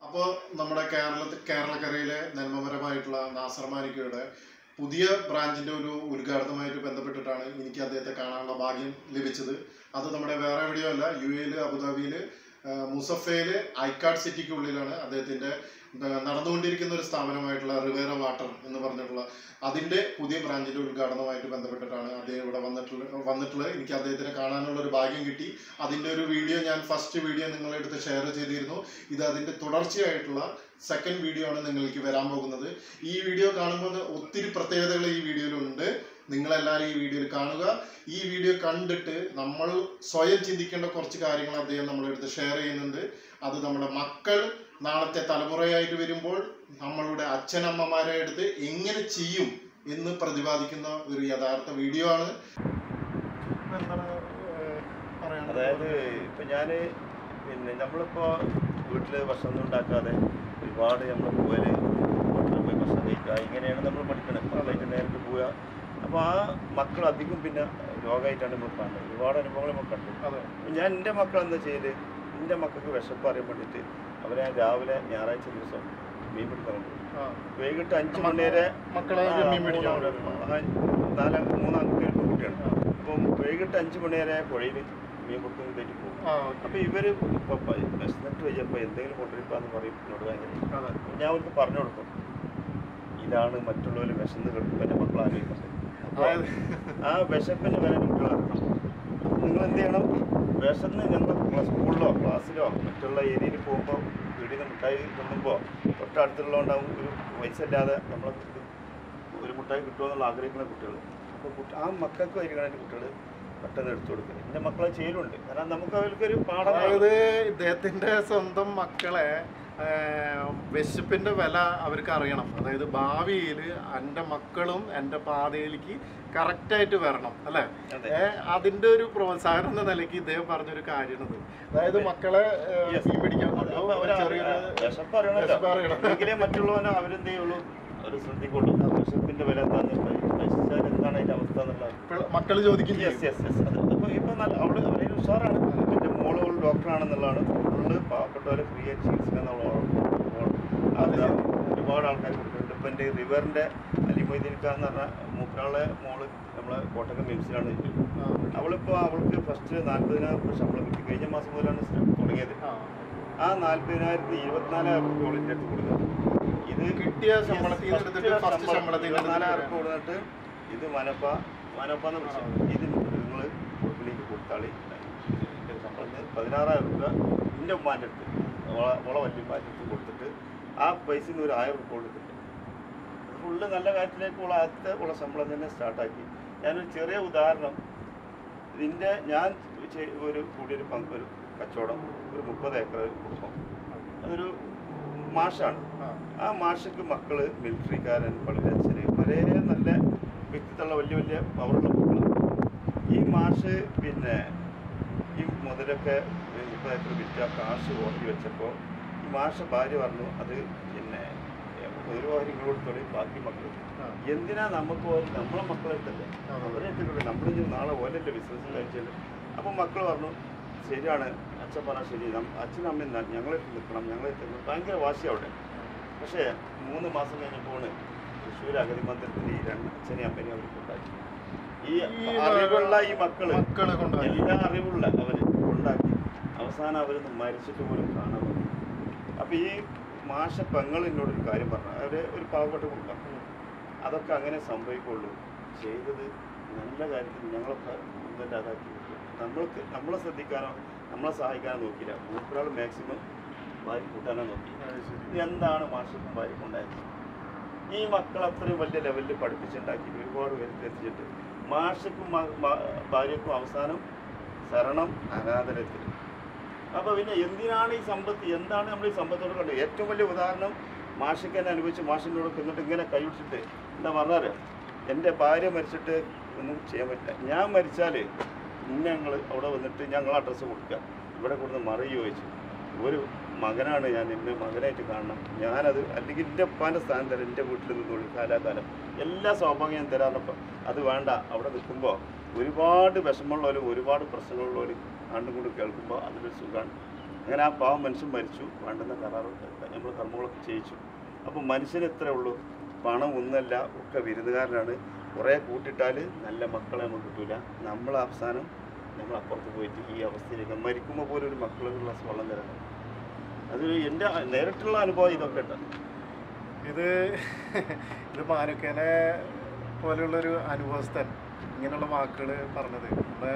അപ്പോൾ നമ്മുടെ കേരളത്തിൽ കേരളക്കരയിലെ നന്മപരമായിട്ടുള്ള നാസർ മാലിക്കയുടെ പുതിയ ബ്രാഞ്ചിന്റെ ഒരു ഉദ്ഘാടനവുമായിട്ട് ബന്ധപ്പെട്ടിട്ടാണ് എനിക്ക് അദ്ദേഹത്തെ കാണാനുള്ള ഭാഗ്യം ലഭിച്ചത് അത് നമ്മുടെ വേറെ എവിടെയോ അല്ല യു എയിൽ അബുദാബിയിൽ മുസഫയിൽ ഐക്കാർഡ് സിറ്റിക്കുള്ളിലാണ് അദ്ദേഹത്തിന്റെ ആ, നടന്നുകൊണ്ടിരിക്കുന്ന ഒരു സ്ഥാപനമായിട്ടുള്ള റിവേറ വാട്ടർ എന്ന് പറഞ്ഞിട്ടുള്ള അതിന്റെ പുതിയ ബ്രാഞ്ചിന്റെ ഉദ്ഘാടനവുമായിട്ട് ബന്ധപ്പെട്ടിട്ടാണ് അദ്ദേഹം ഇവിടെ വന്നിട്ടുള്ള വന്നിട്ടുള്ളത് എനിക്ക് അദ്ദേഹത്തിനെ കാണാനുള്ള ഒരു ഭാഗ്യം കിട്ടി അതിന്റെ ഒരു വീഡിയോ ഞാൻ ഫസ്റ്റ് വീഡിയോ നിങ്ങളുടെ അടുത്ത് ഷെയർ ചെയ്തിരുന്നു ഇത് അതിന്റെ തുടർച്ചയായിട്ടുള്ള സെക്കൻഡ് വീഡിയോ ആണ് നിങ്ങൾക്ക് വരാൻ പോകുന്നത് ഈ വീഡിയോ കാണുമ്പോൾ ഒത്തിരി പ്രത്യേകതകൾ ഈ വീഡിയോയിലുണ്ട് നിങ്ങളെല്ലാവരും ഈ വീഡിയോയിൽ കാണുക ഈ വീഡിയോ കണ്ടിട്ട് നമ്മൾ സ്വയം ചിന്തിക്കേണ്ട കുറച്ച് കാര്യങ്ങൾ അദ്ദേഹം നമ്മളെ അടുത്ത് ഷെയർ ചെയ്യുന്നുണ്ട് അത് നമ്മുടെ മക്കൾ നാളത്തെ തലമുറയായിട്ട് വരുമ്പോൾ നമ്മളുടെ അച്ഛനമ്മമാരെ അടുത്ത് എങ്ങനെ ചെയ്യും എന്ന് പ്രതിപാദിക്കുന്ന ഒരു യഥാർത്ഥ വീഡിയോ ആണ് എന്താണ് പറയാനുള്ളത് അതായത് ഇപ്പം ഞാൻ പിന്നെ നമ്മളിപ്പോൾ വീട്ടിൽ ഭക്ഷണം ഉണ്ടാക്കാതെ ഒരുപാട് നമ്മൾ പോയാൽ ഹോട്ടലിൽ പോയി ഭക്ഷണം കഴിക്കുക ഇങ്ങനെയാണ് നമ്മൾ പഠിക്കുന്നത് മക്കളായിട്ട് നേരിട്ട് പോവുക അപ്പോൾ ആ മക്കൾ അധികം പിന്നെ രോഗമായിട്ടാണ് നമ്മൾ കാണുന്നത് ഒരുപാട് അനുഭവങ്ങൾ നമ്മൾ കണ്ടു അതെ അപ്പോൾ ഞാൻ എൻ്റെ മക്കൾ എന്താ ചെയ്യല് എൻ്റെ മക്കൾക്ക് വിശപ്പ് അറിയാൻ വേണ്ടിയിട്ട് അവരെ ഞാൻ രാവിലെ ഞായറാഴ്ച ദിവസം മീൻ പിടിക്കാൻ കൊണ്ടുപോകും ആ വൈകിട്ട് അഞ്ച് മണി വരെ മക്കളെ ആ, മീൻ പിടിക്കാൻ മൂന്ന് കൊണ്ടുപോകും. ആ, നാല് മൂന്നാം കുട്ടികൾ കുട്ടിയാണ് അപ്പം വൈകിട്ട് അഞ്ച് മണി വരെ പുഴയിൽ മീൻ കൊടുക്കുന്ന കയറ്റി പോകും ആ അപ്പൊ ഇവര് ഇപ്പൊ പ- വിശന്നിട്ട് വയ്യപ്പോ എന്തെങ്കിലും കൊണ്ടുവരിപ്പാന്ന് പറയും എന്നോട് ഭയങ്കര അതെ അപ്പൊ ഞാൻ അവർക്ക് പറഞ്ഞു കൊടുക്കും ഇതാണ് മറ്റുള്ളവർ വിശന്ന് കിടക്കുമ്പോൾ എൻ്റെ മക്കൾ ആലോചിക്കുന്നത് അപ്പൊ അതായത് ആ വിശപ്പിന് വില കുട്ടികൾ അറിയണം അപ്പൊ നിങ്ങൾ എന്ത് ചെയ്യണം വിശന്ന് ഞങ്ങൾ സ്കൂളിലോ ക്ലാസ്സിലോ മറ്റുള്ള ഏരിയയിൽ പോകുമ്പോൾ വീടിൽ നിന്ന് മിഠായി തിന്നുമ്പോൾ തൊട്ടടുത്തുള്ളതുകൊണ്ടാവും ഒരു പൈസ ഇല്ലാതെ നമ്മൾ ഒരു മുട്ടായി കിട്ടുമെന്നുള്ള ആഗ്രഹിക്കുന്ന കുട്ടികൾ അപ്പോൾ കുട്ടി ആ മക്കൾക്ക് വരികയാണ് കുട്ടികൾ പെട്ടെന്ന് എടുത്തു കൊടുക്കുന്നത് എൻ്റെ മക്കളെ ചെയ്യലുണ്ട് കാരണം നമുക്ക് അവർക്കൊരു പാഠം അതായത് ഇദ്ദേഹത്തിന്റെ സ്വന്തം മക്കളെ ആ, വിശപ്പിന്റെ വില അവർക്ക് അറിയണം അതായത് ഭാവിയിൽ എൻ്റെ മക്കളും എൻ്റെ പാതയിലേക്ക് കറക്റ്റായിട്ട് വരണം അല്ലേ അതെ ഏ, അതിന്റെ ഒരു പ്രോത്സാഹനം എന്ന നിലയ്ക്ക് ഇദ്ദേഹം പറഞ്ഞൊരു കാര്യമാണത് അതായത് മക്കളെ ഏ, Yes. മീൻ പിടിക്കാൻ അപ്പൊ കൊണ്ടുപോകും. അവര് ചെറിയൊരു വിശപ്പ് അറിയണല്ലോ. വിശപ്പ് അറിയണം. എങ്കിലേ മറ്റുള്ളവനെ അവരെന്ത് ചെയ്യുള്ളൂ അവർ ശ്രദ്ധിക്കുള്ളൂ ആ വിശപ്പിന്റെ വില എന്താന്ന് കഴിച്ചാൽ എന്താണ് അതിന്റെ അവസ്ഥ എന്നുള്ളത് പിള്ള- മക്കള് ചോദിക്കും യെസ് യെസ് യെസ് അത് അപ്പൊ ഇപ്പൊ നല്ല അവള് അവരെ ഉഷാറാണ് എന്റെ മോള് ഒരു ഡോക്ടറാണെന്നുള്ളതാണ് ഫുള്ള് പാവപ്പെട്ടവരെ ഫ്രീ ആയിട്ട് ചികിത്സിക്കുക എന്നുള്ള അത് ഒരുപാട് ആൾക്കാർ കൊടുക്കുന്നുണ്ട് ഇപ്പൊ എന്റെ റിവറിന്റെ അലിമൊയ്തീൻക എന്ന് പറഞ്ഞ മൂപ്പരാളെ മോള് നമ്മളെ കോട്ടക്കം മിംസിലാണ് ആ, അവളിപ്പോ അവൾക്ക് ഫസ്റ്റ് നാല്പതിനായിരം രൂപ ശമ്പളം കിട്ടി കഴിഞ്ഞ മാസം മുതലാണ് സ്റ്റ- തുടങ്ങിയത് ആ. ആ നാല്പതിനായിരത്തി ഇരുപത്തിനാലായിരം രൂപ അവളിൻ്റെ അടുത്ത് കൊടുക്കുന്നത് ഇത് കിട്ടിയ ശമ്പളത്തിൽ നിന്ന് എടുത്തിട്ട് ഫസ്റ്റ് ശമ്പളത്തിൽ നിന്ന് ഇരുപത്തിനാലായിരം രൂപ എടുത്തിട്ട് കൊടുത്തിട്ട് ഇത് മനപ്പ മനപ്പ എന്ന് വിളിച്ചു ഇത് നിങ്ങൾ കൊടുക്കലേക്ക് കൊടുത്താളി എൻ്റെ ശമ്പളത്തിന് പതിനാറായിരം രൂപ എൻ്റെ ഉമ്മാൻ്റെ അടുത്ത് ഓളെ ഓളെ വല്യമ്മാൻ്റെ അടുത്ത് കൊടുത്തിട്ട് ആ പൈസയിൽ നിന്ന് ഒരു ആയിരം രൂപ കൊടുത്തിട്ട് ഫുള്ള് നല്ല കാര്യത്തിലേക്ക് ഉള്ള ആദ്യത്തെ ഉള്ള ശമ്പളം തന്നെ സ്റ്റാർട്ടാക്കി ഞാനൊരു ചെറിയ ഉദാഹരണം ഇതിൻ്റെ ഞാൻ ചെയ്- ഒരു കൂടിയൊരു പങ്ക് ഒരു കച്ചവടം ഒരു മുപ്പത് ഏക്കർ കുടുംബം അതൊരു മാഷാണ് ആ. ആ മാഷക്ക് മക്കള് മിലിറ്ററിക്കാരൻ പള്ളിയച്ഛന് പല നല്ല വ്യക്തിത്വമുള്ള വലിയ വലിയ പവറുള്ള മക്കളാണ് ഈ മാഷ് പിന്നെ ഈ മുതലൊക്കെ മുപ്പത് ഏക്കർ വിറ്റ കാശ് ഓർത്തി വെച്ചപ്പോൾ ഈ മാഷ ഭാര്യ പറഞ്ഞു അത് പിന്നെ ഒരു ഓഹരി കൊടുത്തോളി ബാക്കി മക്കൾ ആ. എന്തിനാ നമുക്ക് ഓഹരി നമ്മളെ മക്കളെടുത്തല്ലേ അതെ. അവരെ എടുത്തിട്ടുണ്ട് നമ്മളിനി നാളെ ഓലല്ലേ ബിസിനസ് കഴിച്ചത് അപ്പം മക്കൾ പറഞ്ഞു ശരിയാണ് അച്ഛൻ പറഞ്ഞാൽ ശരി നം- അച്ഛനും അമ്മയും ന- ഞങ്ങളെ അടുത്ത് നിൽക്കണം ഞങ്ങളെ അടുത്ത് നിൽക്കണം. ഭയങ്കര വാശി അവിടെ പക്ഷേ മൂന്ന് മാസം കഴിഞ്ഞപ്പോൾ തൃശ്ശൂർ അഗതി മന്ദിരത്തിൽ ഈ രണ്ട് അച്ഛനെയും അമ്മേനെയും അവർ കൊണ്ടാക്കി ഈ ഈ അറിവുള്ള ഈ മക്കള് മക്കളെ കൊണ്ടുപോയി എല്ലാ അറിവുള്ള അവര് കൊണ്ടാക്കി അവസാനം അവരൊന്ന് മരിച്ചിട്ട് പോലും കാണാൻ പറ്റും അപ്പൊ ഈ മാഷ പെങ്ങൾ എന്നോട് ഒരു കാര്യം പറഞ്ഞു അവര് ഒരു പാവപ്പെട്ട കുടുംബം അതൊക്കെ അങ്ങനെ സംഭവിക്കുള്ളൂ ചെയ്തത് നല്ല കാര്യത്തിൽ ഞങ്ങളൊക്കെ മുതൽ അതാക്കി നമ്മൾക്ക് നമ്മളെ ശ്രദ്ധിക്കാനോ നമ്മളെ സഹായിക്കാനോ നോക്കിയില്ല മൂപ്പരാൾ മാക്സിമം വാരി കൂട്ടാനോ നോക്കി അത് ശരി. ഇത് എന്താണ് മാഷക്കും ഭാര്യക്കും ഉണ്ടായത് ഈ മക്കൾ അത്രയും വലിയ ലെവലിൽ പഠിപ്പിച്ചുണ്ടാക്കി ഒരുപാട് പേർക്ക് എത്തിച്ചിട്ട് മാഷക്കും മ- മ- ഭാര്യക്കും അവസാനം ശരണം അനാദരത്തിൽ അപ്പോൾ പിന്നെ എന്തിനാണ് ഈ സമ്പത്ത് എന്താണ് നമ്മൾ ഈ സമ്പത്തോട് കണ്ടത് ഏറ്റവും വലിയ ഉദാഹരണം മാഷക്ക് തന്നെ അനുഭവിച്ച് മാഷിൻ്റെ കൂടെ എന്നിട്ട് ഇങ്ങനെ കൈവിടിച്ചിട്ട് എന്താ പറഞ്ഞാൽ എൻ്റെ ഭാര്യ മരിച്ചിട്ട് ഒന്നും ചെയ്യാൻ പറ്റില്ല ഞാൻ മരിച്ചാൽ ഇന്ന ഞങ്ങൾ അവിടെ വന്നിട്ട് ഞങ്ങൾ അഡ്രസ്സ് കൊടുക്കുക ഇവിടെ കൊടുന്ന് മറിയ ചോദിച്ചു ഒരു മകനാണ് ഞാൻ എൻ്റെ മകനായിട്ട് കാണണം ഞാനത് അല്ലെങ്കിൽ എൻ്റെ ഉപ്പാൻ്റെ സ്ഥാനം തരാം എൻ്റെ വീട്ടിൽ നിന്നുള്ളൂ കാലാകാലം എല്ലാ സൗഭാഗ്യം ഞാൻ തരാറപ്പം അത് വേണ്ട അവിടെ നിൽക്കുമ്പോൾ ഒരുപാട് വിഷമമുള്ളവരും ഒരുപാട് പ്രശ്നങ്ങളുള്ളവരും ആണ്ടും കൂടി കേൾക്കുമ്പോൾ അതിലൊരു സുഖമാണ് അങ്ങനെ ആ പാവം മനുഷ്യൻ മരിച്ചു വേണ്ടുന്ന കരാറ് നമ്മൾ കർമ്മങ്ങളൊക്കെ ചെയ്യിച്ചു അപ്പോൾ മനുഷ്യന് ഇത്രേ ഉള്ളൂ പണം ഒന്നല്ല ഒക്കെ വിരുന്നുകാരനാണ് കുറേ കൂട്ടിട്ടാൽ നല്ല മക്കളെ നമുക്ക് കിട്ടൂല നമ്മൾ അവസാനം നമ്മൾ അപ്പുറത്ത് പോയിട്ട് ഈ അവസ്ഥയിലേക്ക് മരിക്കുമ്പോൾ പോലും ഒരു മക്കളൊരു ഗ്ലാസ് വെള്ളം തരണം അത് എൻ്റെ നേരിട്ടുള്ള അനുഭവം ഇതൊക്കെ ഉണ്ട് ഇത് ഇത് മാനുക്കനെ പോലെയുള്ളൊരു അനുഭവസ്ഥൻ ഇങ്ങനെയുള്ള വാക്കുകൾ പറഞ്ഞത് നമ്മുടെ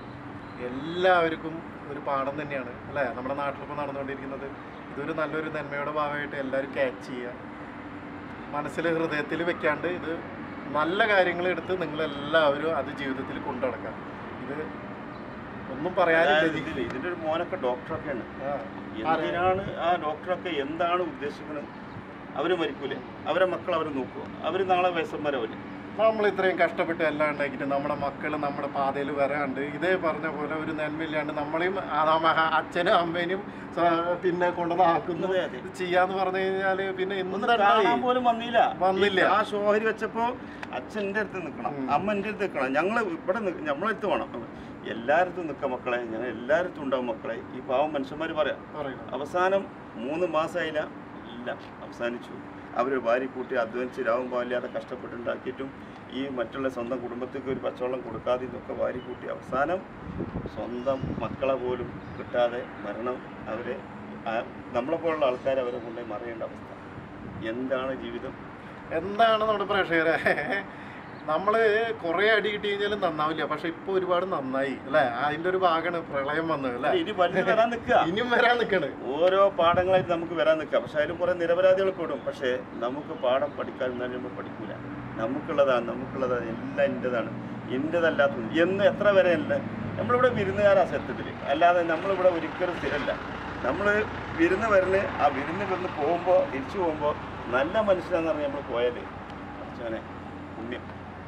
എല്ലാവർക്കും ഒരു പാഠം തന്നെയാണ് അല്ലേ നമ്മുടെ നാട്ടിലിപ്പോൾ നടന്നുകൊണ്ടിരിക്കുന്നത് ഇതൊരു നല്ലൊരു നന്മയുടെ ഭാഗമായിട്ട് എല്ലാവരും ക്യാച്ച് ചെയ്യുക മനസ്സിൽ ഹൃദയത്തിൽ വെക്കാണ്ട് ഇത് നല്ല കാര്യങ്ങൾ എടുത്ത് നിങ്ങളെല്ലാവരും അത് ജീവിതത്തിൽ കൊണ്ടുനടക്കുക ഇത് ഒന്നും പറയാനില്ല അതായത് ഇതിൽ. ഇതില് ഇതിൻ്റെ ഒരു മോനൊക്കെ ഡോക്ടറൊക്കെയാണ് ആ. എന്തിനാണ് ആ ഡോക്ടറൊക്കെ എന്താണ് ഉദ്ദേശിക്കുന്നത് അവർ മരിക്കൂലേ അവരെ മക്കൾ അവർ നോക്കുമോ അവർ നാളെ വയസ്സന്മാരവര് നമ്മൾ ഇത്രയും കഷ്ടപ്പെട്ട് എല്ലാം ഉണ്ടാക്കിയിട്ട് നമ്മുടെ മക്കൾ നമ്മുടെ പാതയിൽ വരാണ്ട് ഇതേ പറഞ്ഞ പോലെ ഒരു നന്മയില്ലാണ്ട് നമ്മളെയും ആ നമ്മ അച്ഛനും അമ്മേനും സ- പിന്നെ കൊണ്ടുവന്നാക്കുന്നു അതെ, അതെ. ഇത് ചെയ്യാന്ന് പറഞ്ഞു കഴിഞ്ഞാല് പിന്നെ ഒന്ന് എന്താ കാണാൻ പോലും വന്നില്ല വന്നില്ല. ഈ ആ ഷോഹരി വെച്ചപ്പോ അച്ഛൻ എൻ്റെ അടുത്ത് നിൽക്കണം ഉം. അമ്മ എൻ്റെ അടുത്ത് നിൽക്കണം ഞങ്ങൾ ഇവിടെ നി- നമ്മളടുത്ത് വേണം എല്ലായിടത്തും നിൽക്കാം മക്കളെ ഞങ്ങൾ എല്ലായിടത്തും ഉണ്ടാവും മക്കളെ ഈ പാവം മനുഷ്യന്മാർ പറയാം പറയുന്നത് അവസാനം മൂന്ന് മാസമായില്ല ഇല്ല അവസാനിച്ചു അവർ ഭാര്യ കൂട്ടി അധ്വാനിച്ച് രാവും പാലില്ലാതെ കഷ്ടപ്പെട്ടുണ്ടാക്കിയിട്ടും ഈ മറ്റുള്ള സ്വന്തം കുടുംബത്തേക്ക് ഒരു പച്ചവെള്ളം കൊടുക്കാതെ ഇതൊക്കെ വാരി കൂട്ടി അവസാനം സ്വന്തം മക്കളെ പോലും കിട്ടാതെ മരണം അവരെ ആ- നമ്മളെപ്പോലുള്ള ആൾക്കാർ അവരെ കൊണ്ടുപോയി മറിയേണ്ട അവസ്ഥ എന്താണ് ജീവിതം എന്താണ് നമ്മുടെ പ്രേക്ഷകരെ നമ്മള് കുറെ അടി കിട്ടി കഴിഞ്ഞാലും നന്നാവില്ല പക്ഷെ ഇപ്പൊ ഒരുപാട് നന്നായി അല്ലെ അതിന്റെ ഒരു ഭാഗമാണ് പ്രളയം വന്നത് അല്ലെ ഇനി വലുത് വരാൻ നിൽക്കുക ഇനിയും വരാൻ നിക്കണ് ഓരോ പാഠങ്ങളായിട്ട് നമുക്ക് വരാൻ നിൽക്കാം പക്ഷെ അതിലും കുറേ നിരപരാധികൾ പെടും പക്ഷേ നമുക്ക് പാഠം പഠിക്കാൻ നിന്നാൽ നമ്മൾ പഠിക്കൂല നമുക്കുള്ളതാണ് നമുക്കുള്ളതാണ് എല്ലാം എൻ്റെതാണ് എൻ്റെതല്ലാത്തത് എന്ന് എത്ര വരെ അല്ല നമ്മളിവിടെ വിരുന്നുകാരാ സത്യത്തിൽ അല്ലാതെ നമ്മളിവിടെ ഒരിക്കലും സ്ഥിരമല്ല നമ്മൾ വിരുന്ന് വരല് ആ വിരുന്ന് വന്ന് പോകുമ്പോൾ തിരിച്ചു പോകുമ്പോൾ നല്ല മനുഷ്യനാന്ന് പറഞ്ഞ് നമ്മൾ പോയാൽ അച്ഛനെ പുണ്യം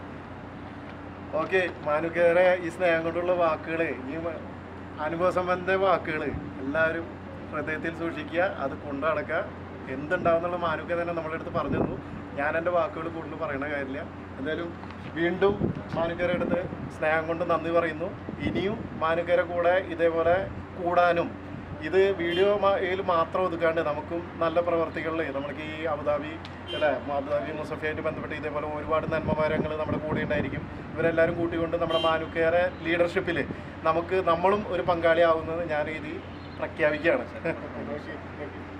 ഓക്കെ മാനുക്കേറെ ഈ സ്നേഹം കൊണ്ടുള്ള വാക്കുകൾ ഈ മ- അനുഭവ സംബന്ധ വാക്കുകൾ എല്ലാവരും ഹൃദയത്തിൽ സൂക്ഷിക്കുക അത് കൊണ്ടു നടക്കുക എന്തുണ്ടാവുന്നുള്ള മാനുക്ക തന്നെ നമ്മളെ അടുത്ത് പറഞ്ഞു തന്നു ഞാൻ എൻ്റെ വാക്കുകൾ കൂടുതൽ പറയണ കാര്യമില്ല എന്തായാലും വീണ്ടും മാനുക്കര അടുത്ത് സ്നേഹം കൊണ്ട് നന്ദി പറയുന്നു ഇനിയും മാനുക്കര കൂടെ ഇതേപോലെ കൂടാനും ഇത് വീഡിയോയിൽ മാത്രം ഒതുക്കാണ്ട് നമുക്കും നല്ല പ്രവർത്തികളിൽ നമുക്ക് ഈ അബുദാബി അല്ലേ അബുദാബി മുസഫിയായിട്ട് ബന്ധപ്പെട്ട് ഇതേപോലെ ഒരുപാട് നന്മമാരങ്ങൾ നമ്മുടെ കൂടെ ഉണ്ടായിരിക്കും ഇവരെല്ലാവരും കൂട്ടിക്കൊണ്ട് നമ്മുടെ മാനുക്കേറെ ലീഡർഷിപ്പിൽ നമുക്ക് നമ്മളും ഒരു പങ്കാളിയാവുന്നത് ഞാൻ ഇത് പ്രഖ്യാപിക്കുകയാണ്